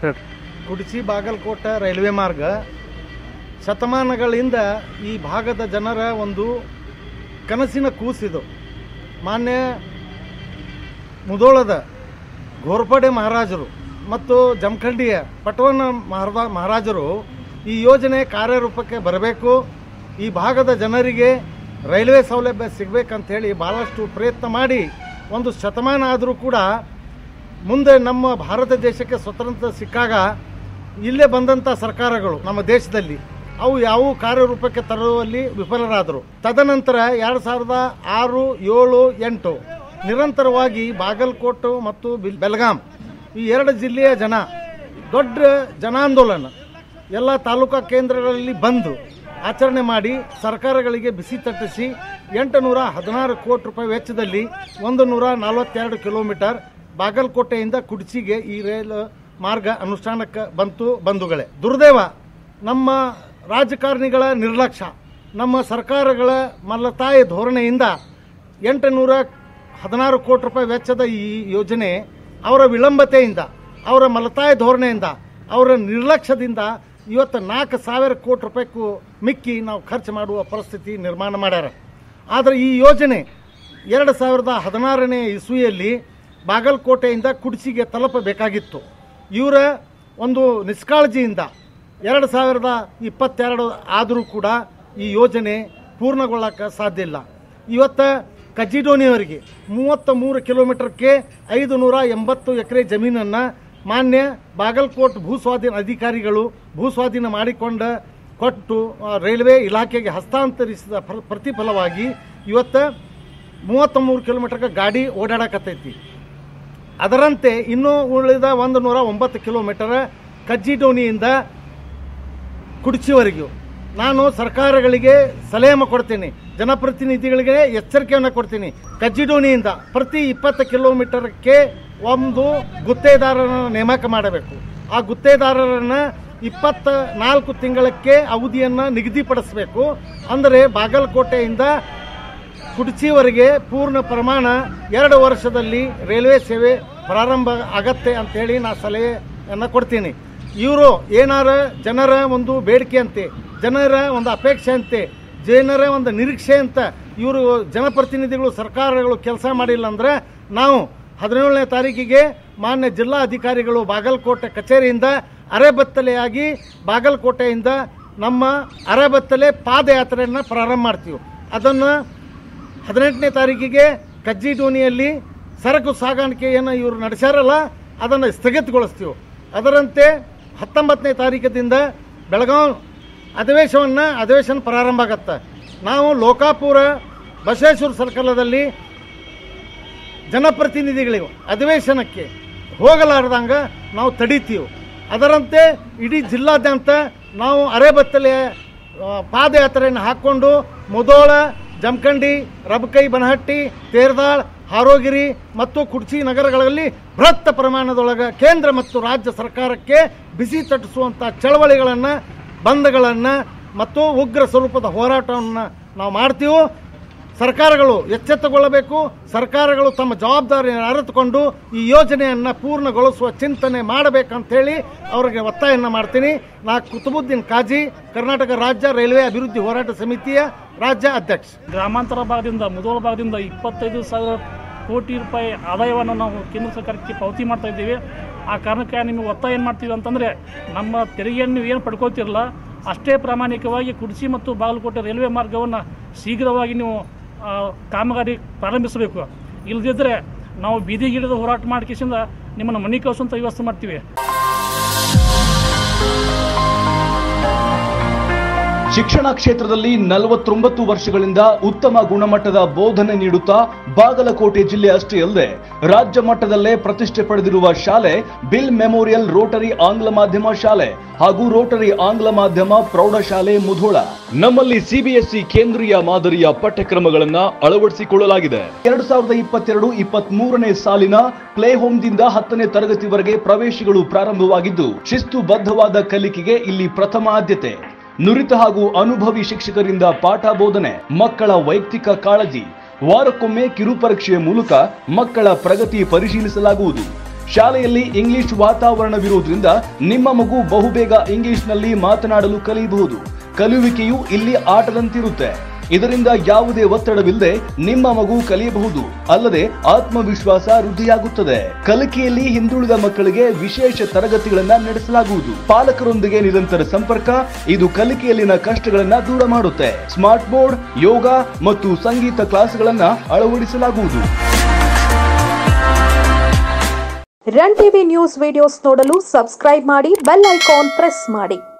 ಹೇಳ್ರಿ ಕುಡಿಸಿ ಬಾಗಲಕೋಟೆ ರೈಲ್ವೆ ಮಾರ್ಗ ಶತಮಾನಗಳಿಂದ ಈ ಭಾಗದ ಜನರ ಒಂದು ಕನಸಿನ ಕೂಸಿದು ಮಾನ್ಯ ಮುದೋಳದ ಘೋರ್ಪಡೆ ಮಹಾರಾಜರು ಮತ್ತು ಜಮಖಂಡಿಯ ಪಟವನ ಮಹಾರಾ ಮಹಾರಾಜರು ಈ ಯೋಜನೆ ಕಾರ್ಯರೂಪಕ್ಕೆ ಬರಬೇಕು ಈ ಭಾಗದ ಜನರಿಗೆ ರೈಲ್ವೆ ಸೌಲಭ್ಯ ಸಿಗಬೇಕಂತ ಹೇಳಿ ಭಾಳಷ್ಟು ಪ್ರಯತ್ನ ಮಾಡಿ ಒಂದು ಶತಮಾನ ಆದರೂ ಕೂಡ ಮುಂದೆ ನಮ್ಮ ಭಾರತ ದೇಶಕ್ಕೆ ಸ್ವತಂತ್ರ ಸಿಕ್ಕಾಗ ಇಲ್ಲೇ ಬಂದಂಥ ಸರ್ಕಾರಗಳು ನಮ್ಮ ದೇಶದಲ್ಲಿ ಅವು ಯಾವ ಕಾರ್ಯರೂಪಕ್ಕೆ ತರುವಲ್ಲಿ ವಿಫಲರಾದರು ತದನಂತರ ಎರಡು ಸಾವಿರದ ಆರು ಏಳು ಎಂಟು ನಿರಂತರವಾಗಿ ಬಾಗಲಕೋಟೆ ಮತ್ತು ಬಿಲ್- ಬೆಳಗಾಂ ಈ ಎರಡು ಜಿಲ್ಲೆಯ ಜನ ದೊಡ್ಡ ಜನಾಂದೋಲನ ಎಲ್ಲ ತಾಲೂಕಾ ಕೇಂದ್ರಗಳಲ್ಲಿ ಬಂದು ಆಚರಣೆ ಮಾಡಿ ಸರ್ಕಾರಗಳಿಗೆ ಬಿಸಿ ತಟ್ಟಿಸಿ ಎಂಟುನೂರ ಹದಿನಾರು ಕೋಟಿ ರೂಪಾಯಿ ವೆಚ್ಚದಲ್ಲಿ ಒಂದು ನೂರ ನಲವತ್ತೆರಡು ಕಿಲೋಮೀಟರ್ ಬಾಗಲಕೋಟೆಯಿಂದ ಕುಡ್ಚಿಗೆ ಈ ರೈಲು ಮಾರ್ಗ ಅನುಷ್ಠಾನಕ್ಕೆ ಬಂತು ಬಂಧುಗಳೇ ದುರ್ದೈವ ನಮ್ಮ ರಾಜಕಾರಣಿಗಳ ನಿರ್ಲಕ್ಷ್ಯ ನಮ್ಮ ಸರ್ಕಾರಗಳ ಮಲ್ಲತಾಯಿ ಧೋರಣೆಯಿಂದ ಎಂಟುನೂರ ಹದಿನಾರು ಕೋಟಿ ರೂಪಾಯಿ ವೆಚ್ಚದ ಈ ಯೋಜನೆ ಅವರ ವಿಳಂಬತೆಯಿಂದ ಅವರ ಮಲತಾಯಿ ಧೋರಣೆಯಿಂದ ಅವರ ನಿರ್ಲಕ್ಷ್ಯದಿಂದ ಇವತ್ತು ನಾಲ್ಕು ಸಾವಿರ ಕೋಟಿ ರೂಪಾಯಿಗೂ ಮಿಕ್ಕಿ ನಾವು ಖರ್ಚು ಮಾಡುವ ಪರಿಸ್ಥಿತಿ ನಿರ್ಮಾಣ ಮಾಡ್ಯಾರ ಆದರೆ ಈ ಯೋಜನೆ ಎರಡು ಸಾವಿರದ ಹದಿನಾರನೇ ಇಸ್ವಿಯಲ್ಲಿ ಬಾಗಲಕೋಟೆಯಿಂದ ಕುಡ್ಸಿಗೆ ತಲುಪಬೇಕಾಗಿತ್ತು ಇವರ ಒಂದು ನಿಷ್ಕಾಳಜಿಯಿಂದ ಎರಡು ಸಾವಿರದ ಇಪ್ಪತ್ತೆರಡು ಆದರೂ ಕೂಡ ಈ ಯೋಜನೆ ಪೂರ್ಣಗೊಳ್ಳಕ್ಕೆ ಸಾಧ್ಯ ಇಲ್ಲ ಇವತ್ತು ಕಜ್ಜಿಡೋಣಿಯವರಿಗೆ ಮೂವತ್ತ ಮೂರು ಕಿಲೋಮೀಟರ್ಗೆ ಐದು ನೂರ ಎಂಬತ್ತು ಎಕರೆ ಜಮೀನನ್ನು ಮಾನ್ಯ ಬಾಗಲಕೋಟ್ ಭೂಸ್ವಾಧೀನ ಅಧಿಕಾರಿಗಳು ಭೂಸ್ವಾಧೀನ ಮಾಡಿಕೊಂಡ ಕೊಟ್ಟು ಆ, ರೈಲ್ವೆ ಇಲಾಖೆಗೆ ಹಸ್ತಾಂತರಿಸಿದ ಫಲ- ಪ್ರತಿಫಲವಾಗಿ ಇವತ್ತು ಮೂವತ್ತ ಮೂರು ಕಿಲೋಮೀಟರ್ಗೆ ಗಾಡಿ ಓಡಾಡಕತ್ತೈತಿ ಅದರಂತೆ ಇನ್ನೂ ಉಳಿದ ಒಂದು ನೂರ ಒಂಬತ್ತು ಕಿಲೋಮೀಟರ್ ಕಜ್ಜಿಡೋಣಿಯಿಂದ ಕುಡ್ಚಿವರೆಗೂ ನಾನು ಸರ್ಕಾರಗಳಿಗೆ ಸಲಹೆ ಕೊಡ್ತೀನಿ ಜನಪ್ರತಿನಿಧಿಗಳಿಗೆ ಎಚ್ಚರಿಕೆಯನ್ನು ಕೊಡ್ತೀನಿ ಕಜ್ಜಿಡೋಣಿಯಿಂದ ಪ್ರತಿ ಇಪ್ಪತ್ತು ಕಿಲೋಮೀಟರ್ಗೆ ಒಂದು ಗುತ್ತೇದಾರರನ್ನು ನೇಮಕ ಮಾಡಬೇಕು ಆ ಗುತ್ತೇದಾರರನ್ನು ಇಪ್ಪತ್ತ ನಾಲ್ಕು ತಿಂಗಳಕ್ಕೆ ಅವಧಿಯನ್ನು ನಿಗದಿಪಡಿಸಬೇಕು ಅಂದರೆ ಬಾಗಲಕೋಟೆಯಿಂದ ಕುಡ್ಚಿವರೆಗೆ ಪೂರ್ಣ ಪ್ರಮಾಣ ಎರಡು ವರ್ಷದಲ್ಲಿ ರೈಲ್ವೆ ಸೇವೆ ಪ್ರಾರಂಭ ಆಗತ್ತೆ ಅಂತೇಳಿ ನಾ ಸಲಹೆಯನ್ನು ಕೊಡ್ತೀನಿ ಇವರು ಏನಾರ ಜನರ ಒಂದು ಬೇಡಿಕೆ ಅಂತೆ ಜನರ ಒಂದು ಅಪೇಕ್ಷೆ ಅಂತೆ ಜನರ ಒಂದು ನಿರೀಕ್ಷೆ ಅಂತ ಇವರು ಜನಪ್ರತಿನಿಧಿಗಳು ಸರ್ಕಾರಗಳು ಕೆಲಸ ಮಾಡಿಲ್ಲ ಅಂದರೆ ನಾವು ಹದಿನೇಳನೇ ತಾರೀಕಿಗೆ ಮಾನ್ಯ ಜಿಲ್ಲಾ ಅಧಿಕಾರಿಗಳು ಬಾಗಲಕೋಟೆ ಕಚೇರಿಯಿಂದ ಅರೆಬತ್ತಲೆಯಾಗಿ ಬಾಗಲಕೋಟೆಯಿಂದ ನಮ್ಮ ಅರೆಬತ್ತಲೆ ಪಾದಯಾತ್ರೆಯನ್ನು ಪ್ರಾರಂಭ ಮಾಡ್ತೀವಿ ಅದನ್ನು ಹದಿನೆಂಟನೇ ತಾರೀಕಿಗೆ ಕಜ್ಜಿ ಡೋಣಿಯಲ್ಲಿ ಸರಕು ಸಾಗಾಣಿಕೆಯನ್ನು ಇವರು ನಡೆಸ್ಯಾರಲ್ಲ ಅದನ್ನು ಸ್ಥಗಿತಗೊಳಿಸ್ತೀವಿ ಅದರಂತೆ ಹತ್ತೊಂಬತ್ತನೇ ತಾರೀಕದಿಂದ ಬೆಳಗಾವಿ ಅಧಿವೇಶವನ್ನು ಅಧಿವೇಶನ ಪ್ರಾರಂಭ ಆಗತ್ತೆ ನಾವು ಲೋಕಾಪುರ ಬಸವೇಶ್ವರ ಸರ್ಕಲದಲ್ಲಿ ಜನಪ್ರತಿನಿಧಿಗಳಿಗೂ ಅಧಿವೇಶನಕ್ಕೆ ಹೋಗಲಾರ್ದಂಗ ನಾವು ತಡಿತೀವಿ ಅದರಂತೆ ಇಡೀ ಜಿಲ್ಲಾದ್ಯಂತ ನಾವು ಅರೆಬತ್ತಲೆ ಆ, ಪಾದಯಾತ್ರೆಯನ್ನು ಹಾಕ್ಕೊಂಡು ಮುದೋಳ ಜಮಖಂಡಿ ರಬಕೈ ಬನಹಟ್ಟಿ ತೇರ್ದಾಳ್ ಹಾರೋಗಿರಿ ಮತ್ತು ಕುಡ್ಚಿ ನಗರಗಳಲ್ಲಿ ಬೃಹತ್ ಪ್ರಮಾಣದೊಳಗೆ ಕೇಂದ್ರ ಮತ್ತು ರಾಜ್ಯ ಸರ್ಕಾರಕ್ಕೆ ಬಿಸಿ ತಟ್ಟಿಸುವಂಥ ಚಳವಳಿಗಳನ್ನು ಬಂದ್ಗಳನ್ನು ಮತ್ತು ಉಗ್ರ ಸ್ವರೂಪದ ಹೋರಾಟವನ್ನು ನಾವು ಮಾಡ್ತೀವಿ ಸರ್ಕಾರಗಳು ಎಚ್ಚೆತ್ತುಕೊಳ್ಳಬೇಕು ಸರ್ಕಾರಗಳು ತಮ್ಮ ಜವಾಬ್ದಾರಿ ಅರಿತುಕೊಂಡು ಈ ಯೋಜನೆಯನ್ನು ಪೂರ್ಣಗೊಳಿಸುವ ಚಿಂತನೆ ಮಾಡಬೇಕಂತೇಳಿ ಅವರಿಗೆ ಒತ್ತಾಯವನ್ನು ಮಾಡ್ತೀನಿ ನಾ ಕುತುಬುದ್ದೀನ್ ಕಾಜಿ ಕರ್ನಾಟಕ ರಾಜ್ಯ ರೈಲ್ವೆ ಅಭಿವೃದ್ಧಿ ಹೋರಾಟ ಸಮಿತಿಯ ರಾಜ್ಯ ಅಧ್ಯಕ್ಷ ಗ್ರಾಮಾಂತರ ಭಾಗದಿಂದ ಮುದೋಳ ಭಾಗದಿಂದ ಇಪ್ಪತ್ತೈದು ಸಾವಿರ ಕೋಟಿ ರೂಪಾಯಿ ಆದಾಯವನ್ನು ನಾವು ಕೇಂದ್ರ ಸರ್ಕಾರಕ್ಕೆ ಪಾವತಿ ಮಾಡ್ತಾ ಇದ್ದೀವಿ ಆ ಕಾರಣಕ್ಕೆ ನಿಮಗೆ ಒತ್ತಾಯ ಏನು ಮಾಡ್ತೀವಿ ಅಂತಂದರೆ ನಮ್ಮ ತೆರಿಗೆಯನ್ನು ನೀವು ಏನು ಪಡ್ಕೊಳ್ತಿರಲ್ಲ ಅಷ್ಟೇ ಪ್ರಾಮಾಣಿಕವಾಗಿ ಕುಡ್ಸಿ ಮತ್ತು ಬಾಗಲಕೋಟೆ ರೈಲ್ವೆ ಮಾರ್ಗವನ್ನು ಶೀಘ್ರವಾಗಿ ನೀವು ಆ, ಕಾಮಗಾರಿ ಪ್ರಾರಂಭಿಸಬೇಕು ಇಲ್ಲದಿದ್ದರೆ ನಾವು ಬೀದಿಗಿಳಿದು ಹೋರಾಟ ಮಾಡ್ಕಿಸಿಂದ ನಿಮ್ಮನ್ನು ಮನೆ ಕಳಿಸುವಂಥ ವ್ಯವಸ್ಥೆ ಮಾಡ್ತೀವಿ ಶಿಕ್ಷಣ ಕ್ಷೇತ್ರದಲ್ಲಿ ನಲವತ್ತೊಂಬತ್ತು ವರ್ಷಗಳಿಂದ ಉತ್ತಮ ಗುಣಮಟ್ಟದ ಬೋಧನೆ ನೀಡುತ್ತಾ ಬಾಗಲಕೋಟೆ ಜಿಲ್ಲೆ ಅಷ್ಟೇ ಅಲ್ಲದೆ ರಾಜ್ಯ ಮಟ್ಟದಲ್ಲೇ ಪ್ರತಿಷ್ಠೆ ಪಡೆದಿರುವ ಶಾಲೆ ಬಿಲ್ ಮೆಮೋರಿಯಲ್ ರೋಟರಿ ಆಂಗ್ಲ ಮಾಧ್ಯಮ ಶಾಲೆ ಹಾಗೂ ರೋಟರಿ ಆಂಗ್ಲ ಮಾಧ್ಯಮ ಪ್ರೌಢಶಾಲೆ ಮುಧೋಳ ನಮ್ಮಲ್ಲಿ ಸಿಬಿಎಸ್ಇ ಕೇಂದ್ರೀಯ ಮಾದರಿಯ ಪಠ್ಯಕ್ರಮಗಳನ್ನ ಅಳವಡಿಸಿಕೊಳ್ಳಲಾಗಿದೆ ಎರಡು ಸಾವಿರದ ಇಪ್ಪತ್ತೆರಡು ಇಪ್ಪತ್ತ್ ಮೂರನೇ ಸಾಲಿನ ಪ್ಲೇ ಹೋಮ್ದಿಂದ ಹತ್ತನೇ ತರಗತಿವರೆಗೆ ಪ್ರವೇಶಗಳು ಪ್ರಾರಂಭವಾಗಿದ್ದು ಶಿಸ್ತುಬದ್ಧವಾದ ಕಲಿಕೆಗೆ ಇಲ್ಲಿ ಪ್ರಥಮ ಆದ್ಯತೆ ನುರಿತ ಹಾಗೂ ಅನುಭವಿ ಶಿಕ್ಷಕರಿಂದ ಪಾಠ ಬೋಧನೆ ಮಕ್ಕಳ ವೈಯಕ್ತಿಕ ಕಾಳಜಿ ವಾರಕ್ಕೊಮ್ಮೆ ಕಿರುಪರೀಕ್ಷೆಯ ಮೂಲಕ ಮಕ್ಕಳ ಪ್ರಗತಿ ಪರಿಶೀಲಿಸಲಾಗುವುದು ಶಾಲೆಯಲ್ಲಿ ಇಂಗ್ಲಿಷ್ ವಾತಾವರಣವಿರುವುದರಿಂದ ನಿಮ್ಮ ಮಗು ಬಹುಬೇಗ ಇಂಗ್ಲಿಷ್ನಲ್ಲಿ ಮಾತನಾಡಲು ಕಲಿಯಬಹುದು ಕಲಿಯುವಿಕೆಯು ಇಲ್ಲಿ ಆಟದಂತಿರುತ್ತೆ ಇದರಿಂದ ಯಾವುದೇ ಒತ್ತಡವಿಲ್ಲದೆ ನಿಮ್ಮ ಮಗು ಕಲಿಯಬಹುದು ಅಲ್ಲದೆ ಆತ್ಮವಿಶ್ವಾಸ ವೃದ್ಧಿಯಾಗುತ್ತದೆ ಕಲಿಕೆಯಲ್ಲಿ ಹಿಂದುಳಿದ ಮಕ್ಕಳಿಗೆ ವಿಶೇಷ ತರಗತಿಗಳನ್ನ ನಡೆಸಲಾಗುವುದು ಪಾಲಕರೊಂದಿಗೆ ನಿರಂತರ ಸಂಪರ್ಕ ಇದು ಕಲಿಕೆಯಲ್ಲಿನ ಕಷ್ಟಗಳನ್ನ ದೂರ ಮಾಡುತ್ತೆ ಸ್ಮಾರ್ಟ್ ಬೋರ್ಡ್ ಯೋಗ ಮತ್ತು ಸಂಗೀತ ಕ್ಲಾಸ್ಗಳನ್ನ ಅಳವಡಿಸಲಾಗುವುದು ರನ್ ಟಿವಿ ನ್ಯೂಸ್ ವಿಡಿಯೋಸ್ ನೋಡಲು ಸಬ್ಸ್ಕ್ರೈಬ್ ಮಾಡಿ ಬೆಲ್ ಐಕಾನ್ ಪ್ರೆಸ್ ಮಾಡಿ